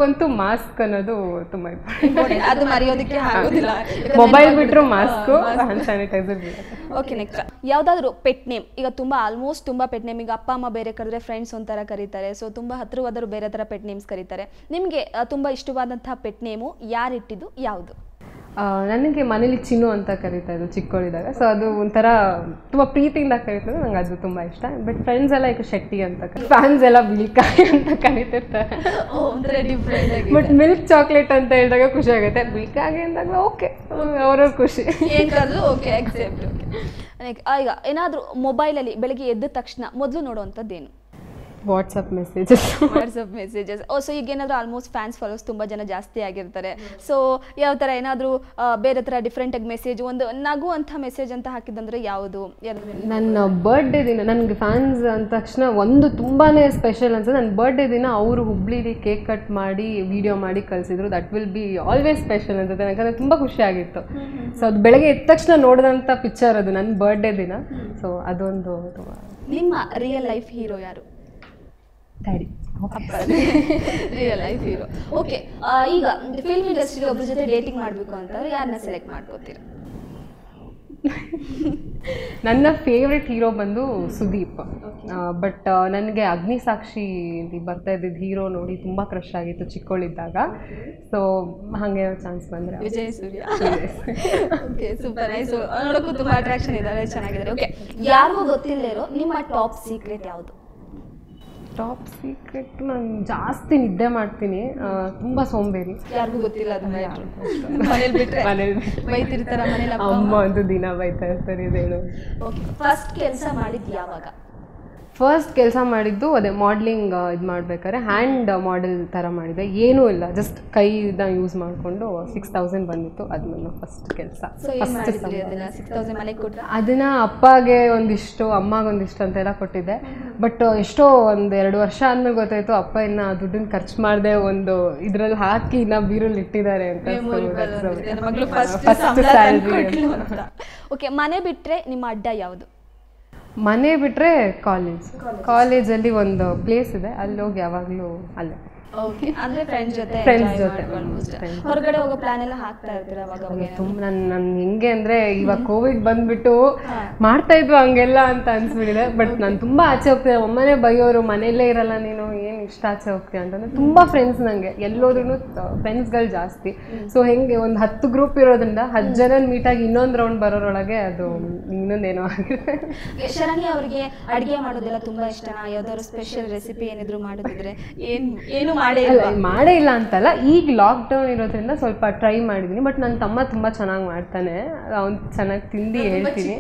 ಹಬ್ಬಕ್ಕಂತೂ ಮಾಸ್ಕ್ ಅನ್ನೋದು ತುಂಬಾ ಇಂಪಾರ್ಟೆಂಟ್ ಅದು ಮರೆಯೋದಕ್ಕೆ ಆಗೋದಿಲ್ಲ ಮೊಬೈಲ್ ಬಿಟ್ಟರು mask hand sanitiser okay next ಯಾವ್ದಾದ್ರು ಪೆಟ್ ನೇಮ್ ಈಗ ತುಂಬಾ ಆಲ್ಮೋಸ್ಟ್ ತುಂಬಾ ಪೆಟ್ ನೇಮ್ ಈಗ ಅಪ್ಪ ಅಮ್ಮ ಬೇರೆ ಕರೆದ್ರೆ ಫ್ರೆಂಡ್ಸ್ ಒಂಥರ ಕರೀತಾರೆ ಸೊ ತುಂಬಾ ಹತ್ರವಾದರು ಬೇರೆ ತರ ಪೆಟ್ ನೇಮ್ಸ್ ಕರೀತಾರೆ ನಿಮ್ಗೆ ಆ, ತುಂಬಾ ಇಷ್ಟವಾದಂತಹ ಪೆಟ್ ನೇಮು ಯಾರಿಟ್ಟಿದ್ದು ಯಾವುದು ನನಗೆ ಮನೇಲಿ ಚಿನ್ನು ಅಂತ ಕರೀತಾ ಇದ್ರು ಚಿಕ್ಕವಳಿದಾಗ ಸೊ ಅದು ಒಂಥರ ತುಂಬ ಪ್ರೀತಿಯಿಂದ ಕರೀತಾರೆ ನಂಗೆ ಅದು ತುಂಬ ಇಷ್ಟ ಬಟ್ ಫ್ರೆಂಡ್ಸ್ ಎಲ್ಲ ಈಗ ಶೆಟ್ಟಿ ಅಂತ ಫ್ಯಾನ್ಸ್ ಎಲ್ಲ ಬಿಳಿಕಾಯಿ ಅಂತ ಕರೀತಿರ್ತಾರೆ ಒಂಥರ ಡಿಫ್ರೆಂಟ್ ಬಟ್ ಮಿಲ್ಕ್ ಚಾಕ್ಲೇಟ್ ಅಂತ ಹೇಳಿದಾಗ ಖುಷಿ ಆಗುತ್ತೆ ಬಿಳಿಕಾಗಿ ಅಂದಾಗ ಓಕೆ ಅವ್ರವ್ರ ಖುಷಿ ಏನಾದ್ರೂ ಓಕೆ ಅಕ್ಸೆಪ್ಟ್ ಈಗ ಏನಾದರೂ ಮೊಬೈಲಲ್ಲಿ ಬೆಳಗ್ಗೆ ಎದ್ದ ತಕ್ಷಣ ಮೊದಲು ನೋಡುವಂಥದ್ದೇನು ವಾಟ್ಸಪ್ ಮೆಸೇಜಸ್ ವಾಟ್ಸಪ್ ಮೆಸೇಜಸ್ ಓ ಸೊ ಈಗ ಏನಾದರೂ ಆಲ್ಮೋಸ್ಟ್ ಫ್ಯಾನ್ಸ್ ಫಾಲೋಸ್ ತುಂಬ ಜನ ಜಾಸ್ತಿ ಆಗಿರ್ತಾರೆ ಸೊ ಯಾವ ಥರ ಏನಾದರೂ ಬೇರೆ ಥರ ಡಿಫ್ರೆಂಟಾಗಿ ಮೆಸೇಜ್ ಒಂದು ನಗುವಂಥ ಮೆಸೇಜ್ ಅಂತ ಹಾಕಿದಂದ್ರೆ ಯಾವುದು ಯಾವ್ದು? ನನ್ನ ಬರ್ಡೇ ದಿನ ನನಗೆ ಫ್ಯಾನ್ಸ್ ಅಂದ ತಕ್ಷಣ ಒಂದು ತುಂಬಾ ಸ್ಪೆಷಲ್ ಅನ್ಸುತ್ತೆ ನನ್ನ ಬರ್ಡೇ ದಿನ ಅವರು ಹುಬ್ಳಿಲಿ ಕೇಕ್ ಕಟ್ ಮಾಡಿ ವಿಡಿಯೋ ಮಾಡಿ ಕಳಿಸಿದ್ರು that will be always special ಅನ್ಸುತ್ತೆ ಯಾಕಂದರೆ ತುಂಬ ಖುಷಿ ಆಗಿತ್ತು ಸೊ ಅದು ಬೆಳಗ್ಗೆ ಎದ್ದ ತಕ್ಷಣ ನೋಡಿದಂಥ ಪಿಕ್ಚರ್ ಅದು ನನ್ನ ಬರ್ಡೇ ದಿನ ಸೊ ಅದೊಂದು ತುಂಬ ನಿಮ್ಮ ರಿಯಲ್ ಲೈಫ್ ಹೀರೋ ಯಾರು daddy real life hero okay ಈಗ ಫಿಲ್ಮ್ ಇಂಡಸ್ಟ್ರಿ ಒಬ್ಬರ ಜೊತೆ ಡೇಟಿಂಗ್ ಮಾಡಬೇಕು ಅಂತಂದ್ರೆ ಯಾರನ್ನ ಸೆಲೆಕ್ಟ್ ಮಾಡ್ಕೋತೀರಾ ನನ್ನ ಫೇವ್ರೆಟ್ ಹೀರೋ ಬಂದು ಸುದೀಪ್ ಬಟ್ ನನಗೆ ಅಗ್ನಿಸಾಕ್ಷಿ ಬರ್ತಾ ಇದ್ದಿದ್ದು ಹೀರೋ ನೋಡಿ ತುಂಬ ಕ್ರಶ್ ಆಗಿತ್ತು ಚಿಕ್ಕವಳಿದ್ದಾಗ ಸೊ ಹಾಗೆ ಚಾನ್ಸ್ ಬಂದರೆ Vijay Surya okay super nice ನೋಡೋಕ್ಕೂ ತುಂಬಾ ಅಟ್ರಾಕ್ಷನ್ ಇದ್ದಾರೆ ಚೆನ್ನಾಗಿದ್ದಾರೆ ಓಕೆ ಯಾರಿಗೂ ಗೊತ್ತಿಲ್ಲದೆ ಇರೋ ನಿಮ್ಮ ಟಾಪ್ ಸೀಕ್ರೆಟ್ ಯಾವುದು ಟಾಪ್ ಸೀಕ್ರೆಟ್ ನಾನು ಜಾಸ್ತಿ ನಿದ್ದೆ ಮಾಡ್ತೀನಿ ಆ, ತುಂಬ ಸೋಂಬೇರಿ ಯಾರಿಗೂ ಗೊತ್ತಿಲ್ಲ ಅದು ಮನೇಲಿ ಬಿಟ್ರೆ ಮನೇಲಿ ಬೈತಿರ್ತಾರ ಮನೇಲಿ ಅಮ್ಮ ಒಂದು ದಿನ ಬೈತಾ ಇರ್ತಾರೆ ಇದೇಳು ಓಕೆ ಫಸ್ಟ್ ಕೆಲಸ ಮಾಡಿದ್ ಯಾವಾಗ ಫಸ್ಟ್ ಕೆಲಸ ಮಾಡಿದ್ದು ಅದೇ ಮಾಡ್ಲಿಂಗ್ ಇದು ಮಾಡ್ಬೇಕಾದ್ರೆ ಹ್ಯಾಂಡ್ ಮಾಡೆಲ್ ಥರ ಮಾಡಿದೆ ಏನೂ ಇಲ್ಲ ಜಸ್ಟ್ ಕೈನ ಯೂಸ್ ಮಾಡಿಕೊಂಡು ಸಿಕ್ಸ್ ತೌಸಂಡ್ ಬಂದಿತ್ತು ಅದು ನನ್ನ ಫಸ್ಟ್ ಕೆಲಸ ಸೊ ಏನ್ ಮಾಡಿದ್ರಿ ಅದನ್ನ ಸಿಕ್ಸ್ ತೌಸಂಡ್ ಮನೆಗೆ ಕೊಟ್ರ ಅದನ್ನ ಅಪ್ಪಗೆ ಒಂದಿಷ್ಟು ಅಮ್ಮಗೆ ಒಂದಿಷ್ಟು ಅಂತೆಲ್ಲ ಕೊಟ್ಟಿದ್ದೆ ಬಟ್ ಎಷ್ಟೋ ಒಂದು ಎರಡು ವರ್ಷ ಆದ್ಮೇಲೆ ಗೊತ್ತಾಯ್ತು ಅಪ್ಪ ಇನ್ನ ಆ ದುಡ್ಡನ್ನ ಖರ್ಚು ಮಾಡದೆ ಒಂದು ಇದ್ರಲ್ಲಿ ಹಾಕಿ ಇನ್ನ ಬೀರಲ್ಲಿ ಇಟ್ಟಿದ್ದಾರೆ ಅಂತ ಮಗಳು ಫಸ್ಟ್ ಫಸ್ಟ್ ಸ್ಯಾಲ್ರಿ ಓಕೆ ಮನೆ ಬಿಟ್ರೆ ನಿಮ್ಮ ಅಡ್ಡ ಯಾವುದು ಮನೆ ಬಿಟ್ರೆ ಕಾಲೇಜ್ ಕಾಲೇಜಲ್ಲಿ ಒಂದು ಪ್ಲೇಸ್ ಇದೆ ಅಲ್ಲಿ ಹೋಗಿ ಯಾವಾಗಲೂ ಅಲ್ಲೇ ಓಕೆ ಅಂದ್ರೆ ಫ್ರೆಂಡ್ಸ್ ಜೊತೆ Friends enjoy ಜೊತೆ. ಮಾಡ್ಕೊಂಡು ಅಷ್ಟೇ. Friends. ಹೊರಗಡೆ ಹೋಗೋ ಪ್ಲಾನ್ ಎಲ್ಲ ಹಾಕ್ತಾ ಇರ್ತೀರಾ ಅವಾಗ ಅವಾಗ ತುಂಬ ನನ್ನ ನನ್ನ ಹೆಂಗೆ ಅಂದರೆ ಇವಾಗ ಕೋವಿಡ್ ಬಂದ್ಬಿಟ್ಟು ಮಾಡ್ತಾ ಇದ್ವು ಹಂಗೆಲ್ಲ ಅಂತ ಅನ್ಸ್ಬಿಟ್ಟಿದೆ ಬಟ್ ನಾನು ತುಂಬ ಆಚೆ ಹೋಗ್ತಿದ್ದೆ ಒಮ್ಮನೆ ಬೈಯೋರು ಮನೆಯಲ್ಲೇ ಇರಲ್ಲ ನೀನು ಏನು ಇಷ್ಟ ಆಚೆ ಹೋಗ್ತೀಯ ಅಂತಂದ್ರೆ ತುಂಬ ಫ್ರೆಂಡ್ಸ್ ನನಗೆ ಎಲ್ಲೋದ್ರೂ ಫ್ರೆಂಡ್ಸ್ಗಳು ಜಾಸ್ತಿ ಸೊ ಹೆಂಗೆ ಒಂದು ಹತ್ತು ಗ್ರೂಪ್ ಇರೋದ್ರಿಂದ ಹತ್ತು ಜನ ಮೀಟಾಗಿ ಇನ್ನೊಂದು ರೌಂಡ್ ಬರೋರೊಳಗೆ ಅದು ಇನ್ನೊಂದೇನೋ ಆಗಿದೆ ಶರಣಿ ಅವರಿಗೆ ಅಡಿಗೆ ಮಾಡೋದೆಲ್ಲ ತುಂಬಾ ಇಷ್ಟನಾ ಯಾವ್ದಾದ್ರು ಸ್ಪೆಷಲ್ ರೆಸಿಪಿ ಏನಿದ್ರು ಮಾಡೋದಿದ್ರೆ ಏನ್ ಏನು ಮಾಡೇ ಅಲ್ಲ ಇಲ್ಲ ಮಾಡೇ ಇಲ್ಲ ಅಂತಲ್ಲ ಈಗ ಲಾಕ್ಡೌನ್ ಇರೋದ್ರಿಂದ ಸ್ವಲ್ಪ ಟ್ರೈ ಮಾಡಿದ್ದೀನಿ ಬಟ್ ನನ್ನ ತಮ್ಮ ತುಂಬ ಚೆನ್ನಾಗಿ ಮಾಡ್ತಾನೆ ಅವ್ನು ಚೆನ್ನಾಗಿ ತಿಂದು ಹೇಳ್ತೀನಿ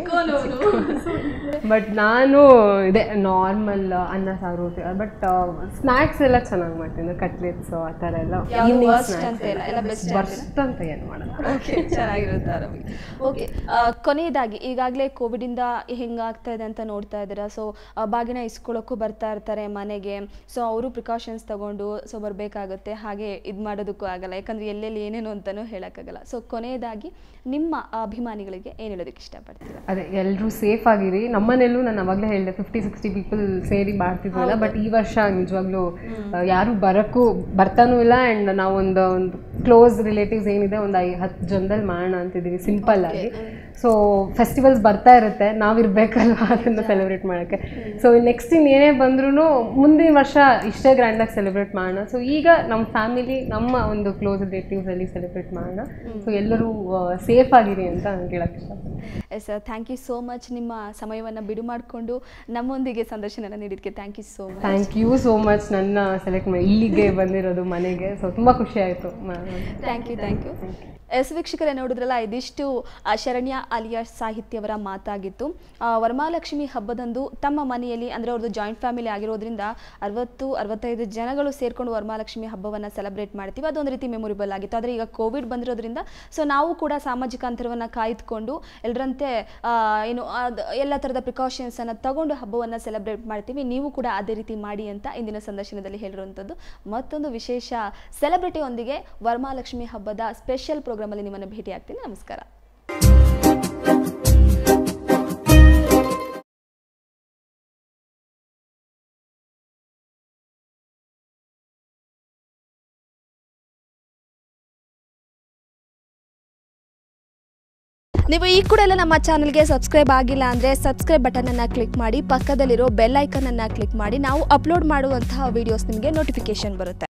ಬಟ್ ನಾನು ಇದೆ ನಾರ್ಮಲ್ ಅನ್ನ ಸಾರು ಬಟ್ ಸ್ನ್ಯಾಕ್ಸ್ ಎಲ್ಲ ಚೆನ್ನಾಗಿ ಮಾಡ್ತೀನಿ ಕಟ್ಲೆಟ್ಸ್ ಆ ಥರ ಎಲ್ಲ ಯಾವ್ದು ಈವ್ನಿಂಗ್ worst ಅಂತ ಇಲ್ಲ, ಎಲ್ಲ best ಸ್ನ್ಯಾಕ್ಸ್ ವರ್ಸ್ಟ್ ಅಂತ ಏನು ಮಾಡಲ್ಲ ಓಕೆ ಚೆನ್ನಾಗಿರುತ್ತೆ ಆರಾಮಾಗಿ ಓಕೆ ಕೊನೆಯದಾಗಿ ಈಗಾಗಲೇ ಕೋವಿಡಿಂದ ಹೆಂಗಾಗ್ತಾ ಇದೆ ಅಂತ ನೋಡ್ತಾ ಇದ್ದೀರಾ ಸೊ ಬಾಗಿನ ಇಸ್ಕೊಳ್ಳೋಕ್ಕೂ ಬರ್ತಾ ಇರ್ತಾರೆ ಮನೆಗೆ ಸೊ ಅವರು ಪ್ರಿಕಾಷನ್ಸ್ ತಗೊಂಡು ಸೊ ಬರಬೇಕಾಗುತ್ತೆ ಹಾಗೆ ಇದು ಮಾಡೋದಕ್ಕೂ ಆಗಲ್ಲ ಯಾಕಂದ್ರೆ ಎಲ್ಲೆಲ್ಲಿ ಏನೇನು ಅಂತಲೂ ಹೇಳೋಕ್ಕಾಗಲ್ಲ ಸೊ ಕೊನೆಯದಾಗಿ ನಿಮ್ಮ ಅಭಿಮಾನಿಗಳಿಗೆ ಏನು ಹೇಳೋದಕ್ಕೆ ಇಷ್ಟಪಡ್ತೀರಾ ಅದೇ ಎಲ್ಲರೂ ಸೇಫ್ ಆಗಿರಿ ನಮ್ಮನೆಯಲ್ಲೂ ನಾನು ಅವಾಗಲೇ ಹೇಳಿದೆ ಫಿಫ್ಟಿ ಸಿಕ್ಸ್ಟಿ ಪೀಪಲ್ ಸೇರಿ ಮಾಡ್ತಿದ್ವಲ್ಲ ಬಟ್ ಈ ವರ್ಷ ನಿಜವಾಗ್ಲೂ ಆ, ಯಾರು ಬರೋಕ್ಕೂ ಬರ್ತಾನೂ ಇಲ್ಲ ಆ್ಯಂಡ್ ನಾವೊಂದು ಒಂದು ಕ್ಲೋಸ್ ರಿಲೇಟಿವ್ಸ್ ಏನಿದೆ ಒಂದು ಐ ಹತ್ತು ಜನದಲ್ಲಿ ಮಾಡೋಣ ಅಂತಿದ್ದೀವಿ ಸಿಂಪಲ್ ಆಗಿ ಸೊ ಫೆಸ್ಟಿವಲ್ಸ್ ಬರ್ತಾ ಇರುತ್ತೆ ನಾವಿರ್ಬೇಕಲ್ವ ಅದನ್ನು ಸೆಲೆಬ್ರೇಟ್ ಮಾಡೋಕ್ಕೆ ಸೊ ನೆಕ್ಸ್ಟ್ ಇನ್ನು ಏನೇ ಬಂದ್ರೂ ಮುಂದಿನ ವರ್ಷ ಇಷ್ಟೇ ಗ್ರ್ಯಾಂಡಾಗಿ ಸೆಲೆಬ್ರೇಟ್ ಮಾಡೋಣ ಸೊ ಈಗ ನಮ್ಮ ಫ್ಯಾಮಿಲಿ ನಮ್ಮ ಒಂದು ಕ್ಲೋಸ್ ರಿಲೇಟಿವ್ಸಲ್ಲಿ ಸೆಲೆಬ್ರೇಟ್ ಮಾಡೋಣ ಸೊ ಎಲ್ಲರೂ ಸೇಫ್ ಆಗಿರಿ ಅಂತ ನಾನು ಕೇಳಕ್ಕೆ ಇಷ್ಟಪಡ್ತೀನಿ yes sir thank you so much ನಿಮ್ಮ ಸಮಯವನ್ನು ಬಿಡು ಮಾಡಿಕೊಂಡು ನಮ್ಮೊಂದಿಗೆ ಸಂದರ್ಶನ ನೀಡಿದ್ದಕ್ಕೆ thank you so much thank you so much ನನ್ನ ಸೆಲೆಕ್ಟ್ ಮಾಡಿ ಇಲ್ಲಿಗೆ ಬಂದಿರೋದು ಮನೆಗೆ ಸೊ ತುಂಬ ಖುಷಿ ಆಯಿತು thank you thank you yes ವೀಕ್ಷಕರೇ ನೋಡಿದ್ರಲ್ಲ ಇದಿಷ್ಟು ಆ, ಶರಣ್ಯ ಅಲಿಯಾ ಸಾಹಿತ್ಯವರ ಮಾತಾಗಿತ್ತು ಆ, ವರಮಹಾಲಕ್ಷ್ಮಿ ಹಬ್ಬದಂದು ತಮ್ಮ ಮನೆಯಲ್ಲಿ ಅಂದರೆ ಅವ್ರದ್ದು ಜಾಯಿಂಟ್ ಫ್ಯಾಮಿಲಿ ಆಗಿರೋದ್ರಿಂದ ಅರವತ್ತು ಅರವತ್ತೈದು ಜನಗಳು ಸೇರ್ಕೊಂಡು ವರಮಹಾಲಕ್ಷ್ಮಿ ಹಬ್ಬವನ್ನು ಸೆಲೆಬ್ರೇಟ್ ಮಾಡ್ತೀವಿ ಅದೊಂದು ರೀತಿ ಮೆಮೊರಿಬಲ್ ಆಗಿತ್ತು ಆದರೆ ಈಗ ಕೋವಿಡ್ ಬಂದಿರೋದ್ರಿಂದ ಸೊ ನಾವು ಕೂಡ ಸಾಮಾಜಿಕ ಅಂತರವನ್ನು ಕಾಯ್ದುಕೊಂಡು ಎಲ್ಲರಂತೆ ಆ, ಏನು ಅದ್- ಎಲ್ಲ ಥರದ ಪ್ರಿಕಾಷನ್ಸನ್ನು ತಗೊಂಡು ಹಬ್ಬವನ್ನು ಸೆಲೆಬ್ರೇಟ್ ಮಾಡ್ತೀವಿ ನೀವು ಕೂಡ ಅದೇ ರೀತಿ ಮಾಡಿ ಅಂತ ಇಂದಿನ ಸಂದರ್ಶನದಲ್ಲಿ ಹೇಳಿರುವಂಥದ್ದು ಮತ್ತೊಂದು ವಿಶೇಷ ಸೆಲೆಬ್ರಿಟಿಯೊಂದಿಗೆ ವರಮಹಾಲಕ್ಷ್ಮಿ ಹಬ್ಬದ ಸ್ಪೆಷಲ್ ಪ್ರೋಗ್ರಾಮಲ್ಲಿ ನಿಮ್ಮನ್ನು ಭೇಟಿ ಆಗ್ತೀನಿ ನಮಸ್ಕಾರ ನೀವು ಈ ಕೂಡ ಎಲ್ಲ ನಮ್ಮ ಚಾನಲ್ಗೆ ಸಬ್ಸ್ಕ್ರೈಬ್ ಆಗಿಲ್ಲ ಅಂದರೆ ಸಬ್ಸ್ಕ್ರೈಬ್ ಬಟನನ್ನು ಕ್ಲಿಕ್ ಮಾಡಿ ಪಕ್ಕದಲ್ಲಿರೋ ಬೆಲ್ ಐಕನನ್ನು ಕ್ಲಿಕ್ ಮಾಡಿ ನಾವು ಅಪ್ಲೋಡ್ ಮಾಡುವಂತಹ ವೀಡಿಯೋಸ್ ನಿಮಗೆ ನೋಟಿಫಿಕೇಶನ್ ಬರುತ್ತೆ